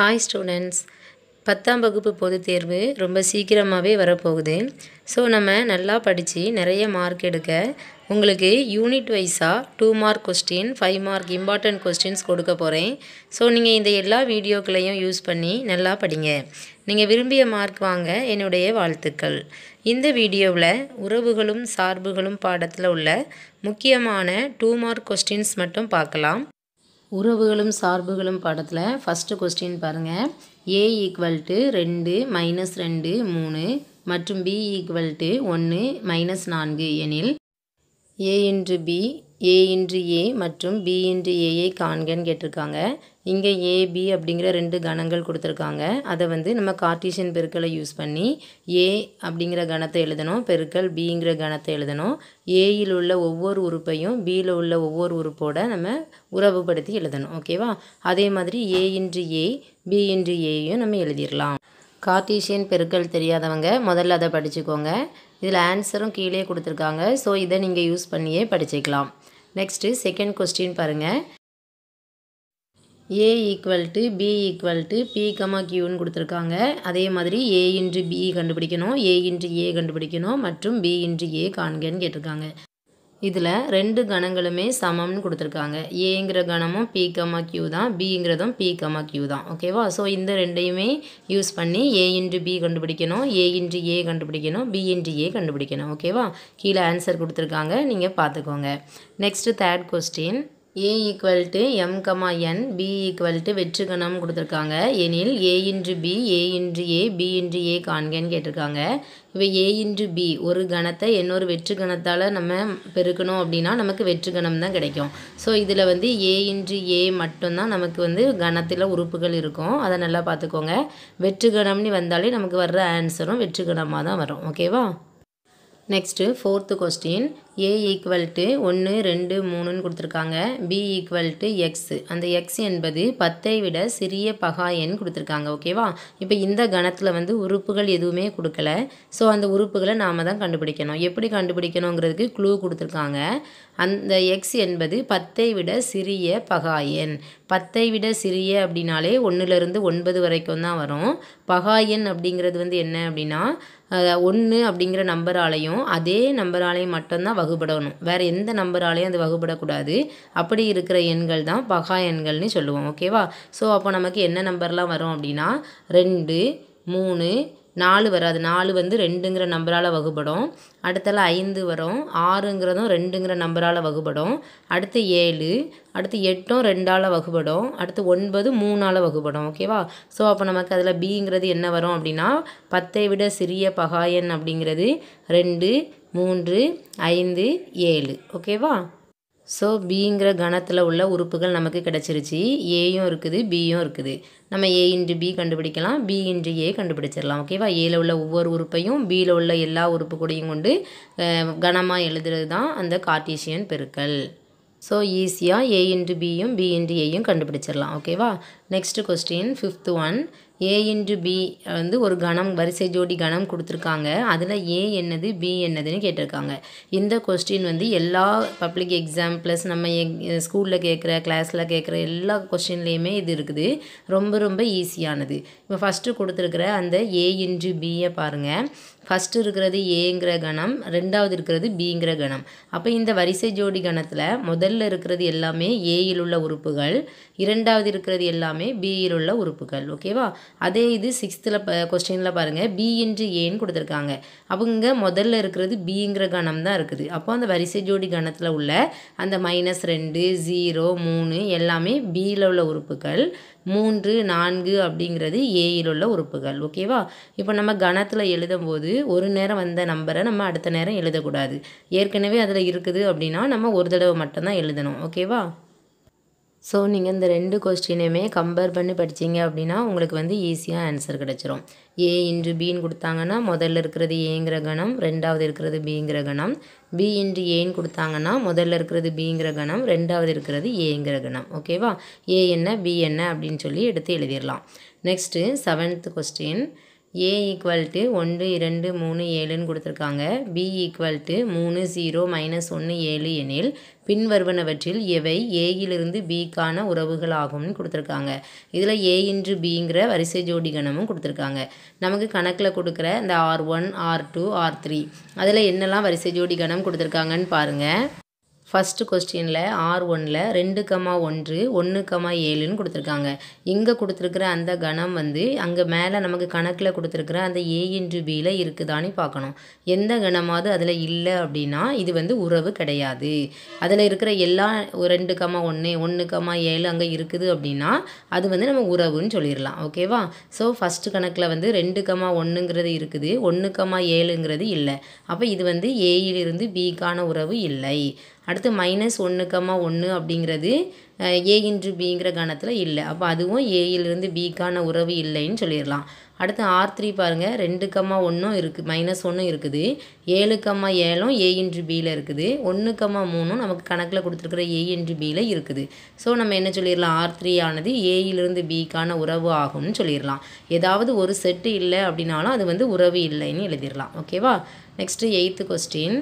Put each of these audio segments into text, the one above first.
hi students பத்தாம் வகுப்பு பொதுத் தேர்வு ரொம்ப சீக்கிரமாகவே வரப்போகுது ஸோ நம்ம நல்லா படித்து நிறைய மார்க் எடுக்க உங்களுக்கு யூனிட் வைஸாக two mark question five mark important questions கொடுக்க போகிறேன் ஸோ நீங்கள் இந்த எல்லா வீடியோக்களையும் யூஸ் பண்ணி நல்லா படிங்க நீங்கள் விரும்பிய மார்க் வாங்க என்னுடைய வாழ்த்துக்கள் இந்த வீடியோவில் உறவுகளும் சார்புகளும் பாடத்தில் உள்ள முக்கியமான டூ மார்க் கொஸ்டின்ஸ் மட்டும் பார்க்கலாம் உறவுகளும் சார்புகளும் பாடத்தில் ஃபஸ்ட்டு கொஸ்டின் பாருங்கள் ஏ ஈக்குவல் டு ரெண்டு மைனஸ் ரெண்டு மூணு மற்றும் பி ஈக்குவல் டு ஒன்று மைனஸ் நான்கு எனில் ஏ இன்று பி ஏ இன்று ஏ மற்றும் பி இன்று ஏயை காண்கன்னு கேட்டிருக்காங்க இங்கே ஏபி அப்படிங்கிற ரெண்டு கணங்கள் கொடுத்துருக்காங்க அதை வந்து நம்ம கார்ட்டீசியன் பெருக்கலை யூஸ் பண்ணி ஏ அப்படிங்கிற கணத்தை எழுதணும் பெருக்கல் பிங்கிற கணத்தை எழுதணும் ஏயில் உள்ள ஒவ்வொரு உறுப்பையும் பியில் உள்ள ஒவ்வொரு உறுப்போட நம்ம உறவுபடுத்தி எழுதணும் ஓகேவா அதே மாதிரி ஏ இன்று ஏ பி இன்று ஏயும் நம்ம எழுதிடலாம் கார்ட்டீசியன் பெருக்கல் தெரியாதவங்க முதல்ல அதை படிச்சுக்கோங்க இதில் ஆன்சரும் கீழே கொடுத்துருக்காங்க ஸோ இதை நீங்கள் யூஸ் பண்ணியே படிச்சுக்கலாம் நெக்ஸ்ட்டு செகண்ட் கொஸ்டின் பாருங்கள் A equal to B equal to B comma கியூன்னு கொடுத்துருக்காங்க அதே மாதிரி ஏ இன்ட்டு பி கண்டுபிடிக்கணும் ஏ இன்ட்டு ஏ கண்டுபிடிக்கணும் மற்றும் பி இன்ட்டு ஏ காண்கன்னு கேட்டிருக்காங்க இதில் ரெண்டு கணங்களுமே சமம்னு கொடுத்துருக்காங்க ஏங்கிற கணமும் பி கமா கியூ தான் பிங்கிறதும் பி கமா கியூ தான் ஓகேவா ஸோ இந்த ரெண்டையுமே யூஸ் பண்ணி ஏ இன்ட்டு பி கண்டுபிடிக்கணும் ஏ இன்ட்டு ஏ கண்டுபிடிக்கணும் பி இன்ட்டு ஏ கண்டுபிடிக்கணும் ஓகேவா கீழே ஆன்சர் கொடுத்துருக்காங்க நீங்கள் பார்த்துக்கோங்க next third question A equal to M comma N B equal to வெற்று கணம் கொடுத்துருக்காங்க எனில் ஏ இன்று பி ஏ இன்று ஏ பி இன்று ஏ காண்கன்னு கேட்டிருக்காங்க இப்போ ஏ இன்று பி ஒரு கணத்தை இன்னொரு வெற்று கணத்தால் நம்ம பெருக்கணும் அப்படின்னா நமக்கு வெற்று கணம் தான் கிடைக்கும் ஸோ இதில் வந்து ஏ இன்று ஏ மட்டும்தான் நமக்கு வந்து கணத்தில் உறுப்புகள் இருக்கும் அதை நல்லா பார்த்துக்கோங்க வெற்று கணம்னு வந்தாலே நமக்கு வர்ற ஆன்சரும் வெற்று கணமாக தான் வரும் ஓகேவா next fourth question A equal to ஒன்று ரெண்டு மூணுன்னு கொடுத்துருக்காங்க பி ஈக்குவல் டு எக்ஸ் அந்த எக்ஸ் என்பது பத்தை விட சிறிய பகா எண் கொடுத்துருக்காங்க ஓகேவா இப்போ இந்த கணத்தில் வந்து உறுப்புகள் எதுவுமே கொடுக்கல ஸோ அந்த உறுப்புகளை நாம் தான் கண்டுபிடிக்கணும் எப்படி கண்டுபிடிக்கணுங்கிறதுக்கு க்ளூ கொடுத்துருக்காங்க அந்த எக்ஸ் என்பது பத்தை விட சிறிய பகா எண் பத்தை விட சிறிய அப்படின்னாலே ஒன்றுலேருந்து ஒன்பது வரைக்கும் தான் வரும் பகா எண் அப்படிங்கிறது வந்து என்ன அப்படின்னா ஒன்று அப்படிங்கிற நம்பராலையும் அதே நம்பராலையும் மட்டும்தான் வகுபடணும் வேறு எந்த நம்பராலையும் அது வகுபடக்கூடாது அப்படி இருக்கிற எண்கள் தான் பகா எண்கள்னு சொல்லுவோம் ஓகேவா ஸோ அப்போ நமக்கு என்ன நம்பர்லாம் வரும் அப்படின்னா ரெண்டு மூணு நாலு வராது நாலு வந்து ரெண்டுங்கிற நம்பரால் வகுபடும் அடுத்தால ஐந்து வரும் ஆறுங்கிறதும் ரெண்டுங்கிற நம்பரால் வகுபடும் அடுத்து ஏழு அடுத்து எட்டும் ரெண்டால் வகுபடும் அடுத்து ஒன்பது மூணால் வகுபடும் ஓகேவா ஸோ அப்போ நமக்கு அதில் பிங்கிறது என்ன வரும் அப்படின்னா பத்தை விட சிறிய பகாயன் அப்படிங்கிறது ரெண்டு மூன்று ஐந்து ஏழு ஓகேவா ஸோ பிங்கிற கணத்தில் உள்ள உறுப்புகள் நமக்கு கிடச்சிருச்சு ஏயும் இருக்குது பியும் இருக்குது நம்ம ஏ இன்ட்டு பி கண்டுபிடிக்கலாம் பி இன்ட்டு ஏ கண்டுபிடிச்சிடலாம் ஓகேவா ஏல உள்ள ஒவ்வொரு உறுப்பையும் பியில் உள்ள எல்லா உறுப்பு கூடையும் கொண்டு கணமாக எழுதுறது தான் அந்த கார்ட்டீசியன் பெருக்கல் ஸோ ஈஸியாக ஏ இன்ட்டு பியும் பி இன்ட்டு ஏயும் கண்டுபிடிச்சிடலாம் ஓகேவா next question fifth one A into B வந்து ஒரு கணம் வரிசை ஜோடி கணம் கொடுத்துருக்காங்க அதில் ஏ என்னது பி என்னதுன்னு கேட்டிருக்காங்க இந்த கொஸ்டின் வந்து எல்லா பப்ளிக் எக்ஸாம் ப்ளஸ் நம்ம ஸ்கூலில் கேட்குற கிளாஸில் கேட்குற எல்லா கொஸ்டின்லேயுமே இது இருக்குது ரொம்ப ரொம்ப ஈஸியானது இப்போ ஃபஸ்ட்டு கொடுத்துருக்குற அந்த ஏ இன்ட்டு பியை பாருங்கள் ஃபஸ்ட்டு இருக்கிறது ஏங்கிற கணம் ரெண்டாவது இருக்கிறது பிங்கிற கணம் அப்போ இந்த வரிசை ஜோடி கணத்தில் முதல்ல இருக்கிறது எல்லாமே ஏயில் உள்ள உறுப்புகள் இரண்டாவது இருக்கிறது எல்லாமே பியில் உள்ள உறுப்புகள் ஓகேவா அதே இது சிக்ஸ்த்தில் ப கொஸ்டினில் பாருங்கள் பி இன்ட்டு ஏன்னு கொடுத்துருக்காங்க அவங்க முதல்ல இருக்கிறது பிங்கிற கணம் தான் இருக்குது அப்போ அந்த வரிசை ஜோடி கணத்தில் உள்ள அந்த மைனஸ் ரெண்டு ஜீரோ மூணு எல்லாமே பியில் உள்ள உறுப்புகள் மூன்று நான்கு அப்படிங்கிறது ஏயில் உள்ள உறுப்புகள் ஓகேவா இப்போ நம்ம கணத்தில் எழுதும்போது ஒரு நேரம் வந்த நம்பரை நம்ம அடுத்த நேரம் எழுதக்கூடாது ஏற்கனவே அதில் இருக்குது அப்படின்னா நம்ம ஒரு தடவை மட்டும்தான் எழுதணும் ஓகேவா ஸோ நீங்கள் இந்த ரெண்டு கொஸ்டினையுமே கம்பேர் பண்ணி படித்தீங்க அப்படின்னா உங்களுக்கு வந்து ஈஸியாக ஆன்சர் கிடச்சிரும் ஏ இன்ட்டு பின்னு கொடுத்தாங்கன்னா முதல்ல இருக்கிறது ஏங்கிற கணம் ரெண்டாவது இருக்கிறது பிங்கிற கணம் பி இன்ட்டு ஏன்னு கொடுத்தாங்கன்னா முதல்ல இருக்கிறது பிங்கிற கணம் ரெண்டாவது இருக்கிறது ஏங்கிற கணம் ஓகேவா ஏ என்ன பி என்ன அப்படின்னு சொல்லி எடுத்து எழுதிடலாம் next seventh question A equal to ஒன்று இரண்டு மூணு ஏழுன்னு கொடுத்துருக்காங்க பி ஈக்குவல் டு மூணு ஜீரோ மைனஸ் ஒன்று ஏழு எனில் பின்வருவனவற்றில் எவை ஏயிலிருந்து பிக்கான உறவுகள் ஆகும்னு கொடுத்துருக்காங்க இதில் ஏ இன்று பிங்கிற வரிசை ஜோடி கணமும் கொடுத்துருக்காங்க நமக்கு கணக்கில் கொடுக்குற இந்த R one R two R three அதில் என்னெல்லாம் வரிசை ஜோடி கணம் கொடுத்துருக்காங்கன்னு பாருங்கள் ஃபஸ்ட்டு கொஸ்டினில் ஆர் ஒனில் ரெண்டு கமா ஒன்று ஒன்று கமா ஏழுன்னு கொடுத்துருக்காங்க இங்கே கொடுத்துருக்குற அந்த கணம் வந்து அங்கே மேலே நமக்கு கணக்கில் கொடுத்துருக்குற அந்த ஏ இன்டு பியில் இருக்குதான்னு பார்க்கணும் எந்த கணமாவது அதில் இல்லை அப்படின்னா இது வந்து உறவு கிடையாது அதில் இருக்கிற எல்லா ரெண்டு கமா ஒன்று ஒன்று கமா ஏழு அங்கே இருக்குது அப்படின்னா அது வந்து நம்ம உறவுன்னு சொல்லிடலாம் ஓகேவா ஸோ ஃபஸ்ட்டு கணக்கில் வந்து ரெண்டு கமா ஒன்றுங்கிறது இருக்குது ஒன்று கமா ஏழுங்கிறது இல்லை அப்போ இது வந்து ஏயிலிருந்து பிக்கான உறவு இல்லை அடுத்து மைனஸ் ஒன்று கம்மா ஒன்று அப்படிங்கிறது ஏ இன்ட்ரு பிங்கிற கணத்தில் இல்லை அப்போ அதுவும் ஏயிலிருந்து பிக்கான உறவு இல்லைன்னு சொல்லிடலாம் அடுத்து ஆர் த்ரீ பாருங்கள் ரெண்டு கம்மா ஒன்றும் இருக்குது மைனஸ் ஒன்றும் இருக்குது ஏழு கம்மா ஏழும் ஏ இன்ட்ரு பியில் இருக்குது ஒன்று கம்மா மூணும் நமக்கு கணக்கில் கொடுத்துருக்குற ஏ இன்ட்ரு பியில் இருக்குது ஸோ நம்ம என்ன சொல்லிடலாம் ஆர் த்ரீ ஆனது ஏயிலிருந்து பிக்கான உறவு ஆகும்னு சொல்லிடலாம் ஏதாவது ஒரு செட்டு இல்லை அப்படின்னாலும் அது வந்து உறவு இல்லைன்னு எழுதிடலாம் ஓகேவா next eighth question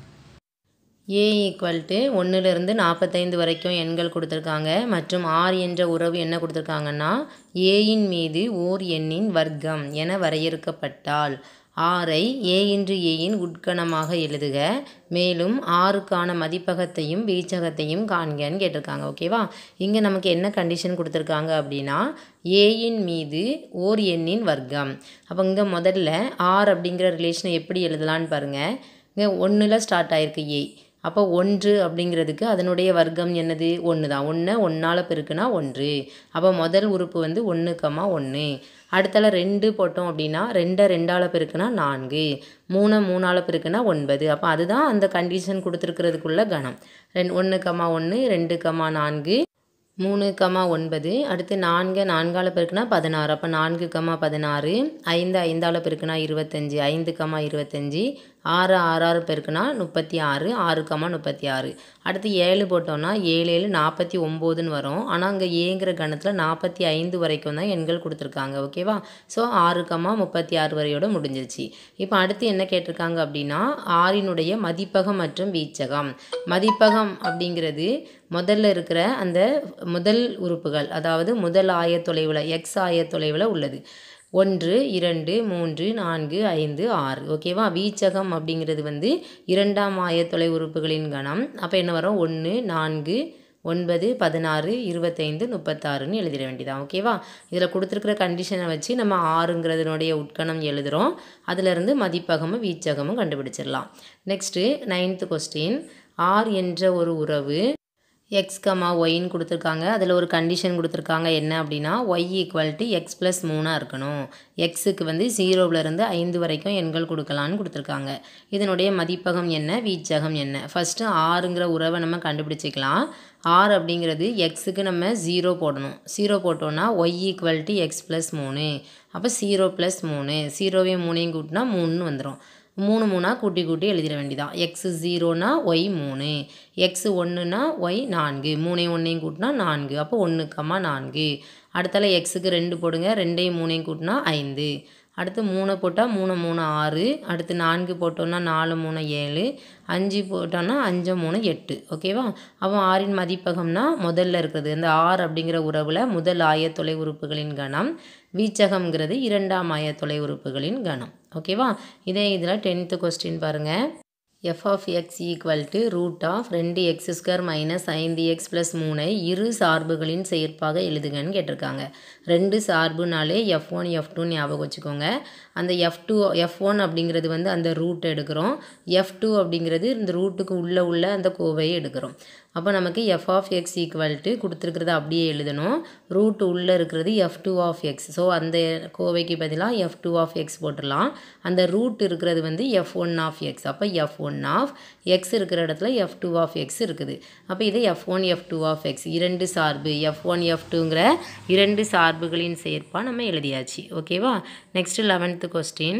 A equal to ஒன்றுலேருந்து நாற்பத்தைந்து வரைக்கும் எண்கள் கொடுத்துருக்காங்க மற்றும் ஆர் என்ற உறவு என்ன கொடுத்துருக்காங்கன்னா ஏயின் மீது ஓர் எண்ணின் வர்க்கம் என வரையறுக்கப்பட்டால் ஆரை ஏ இன்று ஏயின் உட்கணமாக எழுதுக மேலும் ஆறுக்கான மதிப்பகத்தையும் வீச்சகத்தையும் காண்கன்னு கேட்டிருக்காங்க ஓகேவா இங்கே நமக்கு என்ன கண்டிஷன் கொடுத்துருக்காங்க அப்படின்னா ஏயின் மீது ஓர் எண்ணின் வர்க்கம் அப்போ இங்கே முதல்ல ஆர் அப்படிங்கிற ரிலேஷனை எப்படி எழுதலான்னு பாருங்கள் இங்கே ஒன்றில் ஸ்டார்ட் ஆயிருக்கு ஏ அப்போ ஒன்று அப்படிங்கிறதுக்கு அதனுடைய வர்க்கம் என்னது ஒன்று தான் ஒன்று ஒன்றால் பெருக்குனா ஒன்று அப்போ முதல் உறுப்பு வந்து ஒன்று கம்மா ஒன்று அடுத்தால ரெண்டு போட்டோம் அப்படின்னா ரெண்டை ரெண்டால் பெருக்குனா நான்கு மூணை மூணால் பெருக்குனா ஒன்பது அப்போ அதுதான் அந்த கண்டிஷன் கொடுத்துருக்கிறதுக்குள்ள கணம் ரெண்டு ஒன்று கம்மா ஒன்று ரெண்டு கம்மா நான்கு மூணு கமா ஒன்பது அடுத்து நான்கு நான்கால் பெருக்குனா பதினாறு அப்போ நான்கு கமா பதினாறு ஐந்து ஐந்தால் பெருக்குனா இருபத்தஞ்சி ஐந்து கமா இருபத்தஞ்சி ஆறு ஆறாறு பெருக்குனா முப்பத்தி ஆறு ஆறு கமா முப்பத்தி ஆறு அடுத்து ஏழு போட்டோம்னா ஏழு ஏழு நாற்பத்தி ஒம்போதுன்னு வரும் ஆனால் அங்கே ஏங்கிற கணத்தில் நாற்பத்தி ஐந்து வரைக்கும் தான் எண்கள் கொடுத்துருக்காங்க ஓகேவா ஸோ ஆறு கமா முப்பத்தி ஆறு வரையோட முடிஞ்சிருச்சு இப்போ அடுத்து என்ன கேட்டிருக்காங்க அப்படின்னா ஆறினுடைய மதிப்பகம் மற்றும் வீச்சகம் மதிப்பகம் அப்படிங்கிறது முதல்ல இருக்கிற அந்த முதல் உறுப்புகள் அதாவது முதல் ஆயத்தொலைவில் எக்ஸ் ஆயத்தொலைவில் உள்ளது ஒன்று இரண்டு மூன்று நான்கு ஐந்து ஆறு ஓகேவா வீச்சகம் அப்படிங்கிறது வந்து இரண்டாம் ஆயத்தொலை உறுப்புகளின் கணம் அப்போ என்ன வரும் ஒன்று நான்கு ஒன்பது பதினாறு இருபத்தைந்து முப்பத்தாறுன்னு எழுதிட வேண்டியதான் ஓகேவா இதில் கொடுத்துருக்குற கண்டிஷனை வச்சு நம்ம ஆறுங்கிறதுனுடைய உட்கணம் எழுதுகிறோம் அதிலிருந்து மதிப்பகமும் வீச்சகமும் கண்டுபிடிச்சிடலாம் நெக்ஸ்ட்டு நைன்த்து கொஸ்டின் ஆர் என்ற ஒரு உறவு எக்ஸ் கமா ஒய்ன்னு கொடுத்துருக்காங்க அதில் ஒரு கண்டிஷன் கொடுத்துருக்காங்க என்ன அப்படின்னா Y equal to X plus மூணாக இருக்கணும் எக்ஸுக்கு வந்து ஜீரோவிலேருந்து ஐந்து வரைக்கும் எண்கள் கொடுக்கலான்னு கொடுத்துருக்காங்க இதனுடைய மதிப்பகம் என்ன வீச்சகம் என்ன ஃபஸ்ட்டு ஆறுங்கிற உறவை நம்ம கண்டுபிடிச்சிக்கலாம் ஆர் அப்படிங்கிறது எக்ஸுக்கு நம்ம ஜீரோ போடணும் ஜீரோ போட்டோன்னா Y equal to X plus மூணு அப்போ ஜீரோ ப்ளஸ் மூணு ஜீரோவையும் மூணையும் கூட்டினா மூணுன்னு வந்துடும் மூணு மூணாக கூட்டி கூட்டி எழுதிட வேண்டியதான் எக்ஸ் ஜீரோனா ஒய் மூணு எக்ஸ் ஒன்றுனா ஒய் நான்கு மூணையும் ஒன்றையும் கூட்டினா நான்கு அப்போ ஒன்று கம்மா நான்கு அடுத்தால எக்ஸுக்கு ரெண்டு போடுங்க ரெண்டையும் மூணையும் கூட்டினா ஐந்து அடுத்து மூணை போட்டால் மூணு மூணு ஆறு அடுத்து நான்கு போட்டோன்னா நாலு மூணு ஏழு அஞ்சு போட்டோன்னா அஞ்சு மூணு எட்டு ஓகேவா அப்போ ஆறின் மதிப்பகம்னா முதல்ல இருக்கிறது அந்த ஆறு அப்படிங்கிற உறவில் முதல் ஆயத்தொலை உறுப்புகளின் கணம் வீச்சகம்ங்கிறது இரண்டாம் ஆயத்தொலை உறுப்புகளின் கணம் ஓகேவா இதே இதில் டென்த்து கொஸ்டின் பாருங்கள் F of X equal to root of ரெண்டு எக்ஸ் ஸ்கொயர் மைனஸ் ஐந்து எக்ஸ் ப்ளஸ் மூணை இரு சார்புகளின் செயற்பாக எழுதுகன்னு கேட்டிருக்காங்க ரெண்டு சார்புனாலே எஃப் ஒன் எஃப் டூன்னு ஞாபகம் வச்சுக்கோங்க அந்த எஃப் டூ எஃப் ஒன் அப்படிங்கிறது வந்து அந்த ரூட் எடுக்கிறோம் எஃப் டூ அப்படிங்கிறது இந்த ரூட்டுக்கு உள்ளே உள்ள அந்த கோவையை எடுக்கிறோம் அப்போ நமக்கு F of X equal to கொடுத்துருக்கிறத அப்படியே எழுதணும் ரூட் உள்ளே இருக்கிறது F two of X so அந்த கோவைக்கு பதிலாக எஃப் டூ ஆஃப் எக்ஸ் போட்டுடலாம் அந்த ரூட் இருக்கிறது வந்து எஃப் ஒன் ஆஃப் எக்ஸ் அப்போ எஃப் ஒன் ஆஃப் எக்ஸ் இருக்கிற இடத்துல எஃப் டூ ஆஃப் எக்ஸ் இருக்குது அப்போ இது F one F two of X இரண்டு சார்பு எஃப் ஒன் எஃப் டூங்கிற இரண்டு சார்புகளின் சேர்ப்பா நம்ம எழுதியாச்சு ஓகேவா நெக்ஸ்ட் லெவன்த்து கொஸ்டின்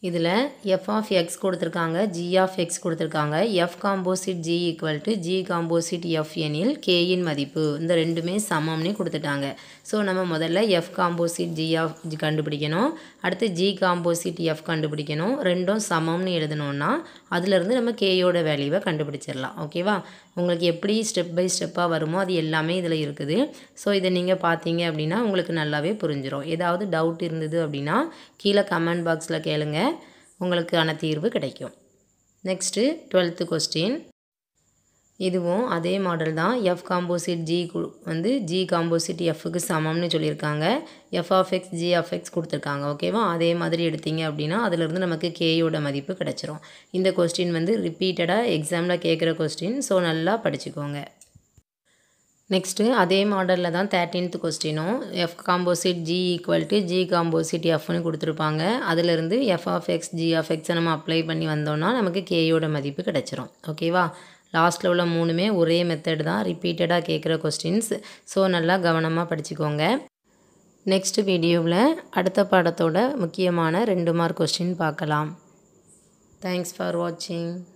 இதில் எஃப் ஆஃப் எக்ஸ் கொடுத்துருக்காங்க ஜி ஆஃப் எக்ஸ் கொடுத்துருக்காங்க F composite G equal to G composite F எனில் கேயின் மதிப்பு இந்த ரெண்டுமே சமம்னு கொடுத்துட்டாங்க ஸோ நம்ம முதல்ல F composite G of G கண்டுபிடிக்கணும் அடுத்து ஜி காம்போசிட் எஃப் கண்டுபிடிக்கணும் ரெண்டும் சமம்னு எழுதணுன்னா அதுலேருந்து நம்ம கேயோட வேல்யூவை கண்டுபிடிச்சிடலாம் ஓகேவா உங்களுக்கு எப்படி ஸ்டெப் பை ஸ்டெப்பாக வருமோ அது எல்லாமே இதில் இருக்குது ஸோ இதை நீங்கள் பார்த்தீங்க அப்படின்னா உங்களுக்கு நல்லாவே புரிஞ்சிடும் ஏதாவது டவுட் இருந்தது அப்படின்னா கீழே கமெண்ட் பாக்ஸில் கேளுங்க உங்களுக்கான தீர்வு கிடைக்கும் நெக்ஸ்ட்டு டுவெல்த்து கொஸ்டின் இதுவும் அதே மாடல் தான் எஃப் காம்போசிட் ஜி வந்து ஜி காம்போசிட் எஃப்க்கு சமம்னு சொல்லியிருக்காங்க F of X G of X கொடுத்துருக்காங்க ஓகேவா அதே மாதிரி எடுத்தீங்க அப்படின்னா அதிலிருந்து நமக்கு கேயோட மதிப்பு கிடச்சிரும் இந்த கொஸ்டின் வந்து ரிப்பீட்டடாக எக்ஸாமில் கேட்குற கொஸ்டின் ஸோ நல்லா படிச்சுக்கோங்க நெக்ஸ்ட்டு அதே மாடலில் தான் தேர்ட்டீன்த் கொஸ்டினும் F composite G equal to G composite எஃப்னு கொடுத்துருப்பாங்க அதிலிருந்து F of X G of எக்ஸை நம்ம அப்ளை பண்ணி வந்தோம்னா நமக்கு கேயோட மதிப்பு கிடச்சிரும் ஓகேவா லாஸ்ட்டில் உள்ள மூணுமே ஒரே மெத்தட் தான் ரிப்பீட்டடாக கேட்குற கொஸ்டின்ஸ் ஸோ நல்லா கவனமாக படிச்சுக்கோங்க நெக்ஸ்ட் வீடியோவில் அடுத்த பாடத்தோட முக்கியமான ரெண்டு மார்க் கொஸ்டின் பார்க்கலாம் தேங்க்ஸ் ஃபார் வாட்சிங்